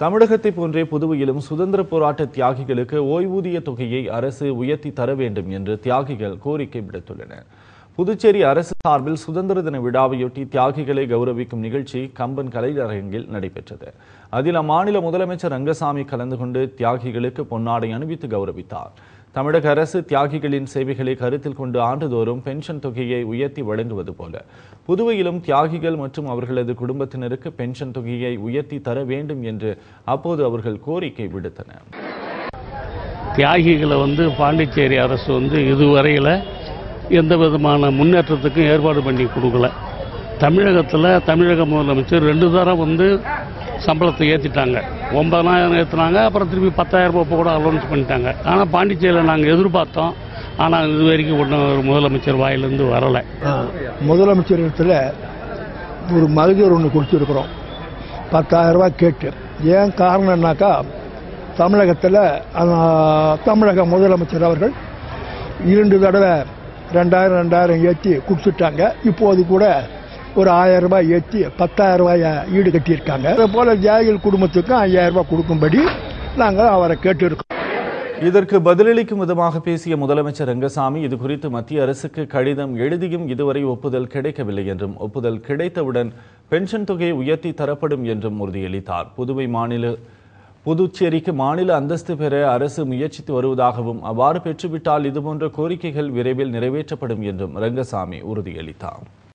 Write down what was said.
தமிழகத்தை போன்றே புதுவையிலும் சுதந்திர போராட்ட தியாகிகளுக்கு ஓய்வூதிய தொகையை அரசு உயர்த்தி தர வேண்டும் என்று தியாகிகள் கோரிக்கை விடுத்துள்ளனர் புதுச்சேரி அரசு சார்பில் சுதந்திர தின விழாவையொட்டி தியாகிகளை கௌரவிக்கும் நிகழ்ச்சி கம்பன் கலையரங்கில் நடைபெற்றது அதில் அம்மாநில முதலமைச்சர் ரங்கசாமி கலந்து கொண்டு தியாகிகளுக்கு பொன்னாடை அணிவித்து கௌரவித்தார் தமிழக அரசு தியாகிகளின் சேவைகளை கருத்தில் கொண்டு ஆண்டுதோறும் பென்ஷன் தொகையை உயர்த்தி வழங்குவது போல புதுவையிலும் தியாகிகள் மற்றும் அவர்களது குடும்பத்தினருக்கு பென்ஷன் தொகையை உயர்த்தி தர வேண்டும் என்று அப்போது அவர்கள் கோரிக்கை விடுத்தனர் தியாகிகளை வந்து பாண்டிச்சேரி அரசு வந்து இதுவரையில் எந்த விதமான முன்னேற்றத்துக்கும் ஏற்பாடு பண்ணி கொடுக்கல தமிழகத்தில் தமிழக முதலமைச்சர் ரெண்டு தரம் வந்து சம்பளத்தை ஏற்றிட்டாங்க ஒன்பதாயிரம் ஏற்றினாங்க அப்புறம் திருப்பி பத்தாயிரம் ரூபாய் கூட அலௌன்ஸ் பண்ணிட்டாங்க ஆனால் பாண்டிச்சேரியில் நாங்கள் எதிர்பார்த்தோம் ஆனால் இது வரைக்கும் ஒன்றும் ஒரு முதலமைச்சர் வாயிலிருந்து வரலை முதலமைச்சர் இடத்துல ஒரு மகஜர் ஒன்று கொடுத்துருக்குறோம் பத்தாயிரம் ரூபாய் கேட்டு ஏன் காரணம்னாக்கா தமிழகத்தில் தமிழக முதலமைச்சர் அவர்கள் இரண்டு தடவை ரெண்டாயிரம் ரெண்டாயிரம் ஏற்றி கொடுத்துட்டாங்க இப்போது கூட ஒரு ஆயிரம் ரூபாய் ஏற்றி பத்தாயிரம் ரூபாயை ஈடு கட்டியிருக்காங்க அதே போல தியாகிகள் குடும்பத்துக்கும் ஐயாயிரம் ரூபாய் கொடுக்கும்படி நாங்கள் அவரை கேட்டிருக்கோம் இதற்கு பதிலளிக்கும் விதமாக பேசிய முதலமைச்சர் ரங்கசாமி இது குறித்து மத்திய அரசுக்கு கடிதம் எழுதியும் இதுவரை ஒப்புதல் கிடைக்கவில்லை என்றும் ஒப்புதல் கிடைத்தவுடன் பென்ஷன் தொகையை உயர்த்தி தரப்படும் என்றும் உறுதியளித்தார் புதுவை மாநில புதுச்சேரிக்கு மாநில அந்தஸ்து பெற அரசு முயற்சித்து வருவதாகவும் அவ்வாறு பெற்றுவிட்டால் இதுபோன்ற கோரிக்கைகள் விரைவில் நிறைவேற்றப்படும் என்றும் ரங்கசாமி உறுதியளித்தார்